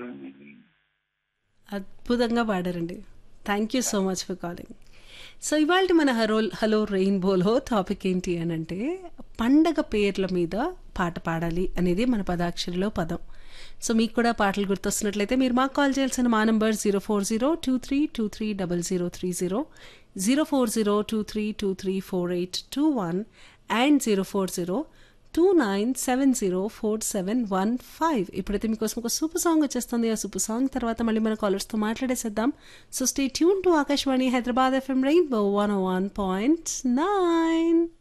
పాడానండి అద్భుతంగా పాడారండి thank you so much for calling so ఇవాళ మన హరో హలో రెయిన్బోలో టాపిక్ ఏంటి అని అంటే పండగ పేర్ల మీద పాట పాడాలి అనేది మన పదాక్షరిలో పదం సో మీకు కూడా పాటలు గుర్తొస్తున్నట్లయితే మీరు మాకు కాల్ చేయాల్సిన మా number zero four zero two three two three double zero three zero zero four zero two three two three four eight two one and zero four zero two nine seven zero four seven one five ఇప్పుడైతే మీకోసం ఒక super song వచ్చేస్తుంది ఆ super song తర్వాత మళ్ళీ మన కాలర్స్తో మాట్లాడేసేద్దాం so stay tune to Akashvani Hyderabad FM rainbow one one point nine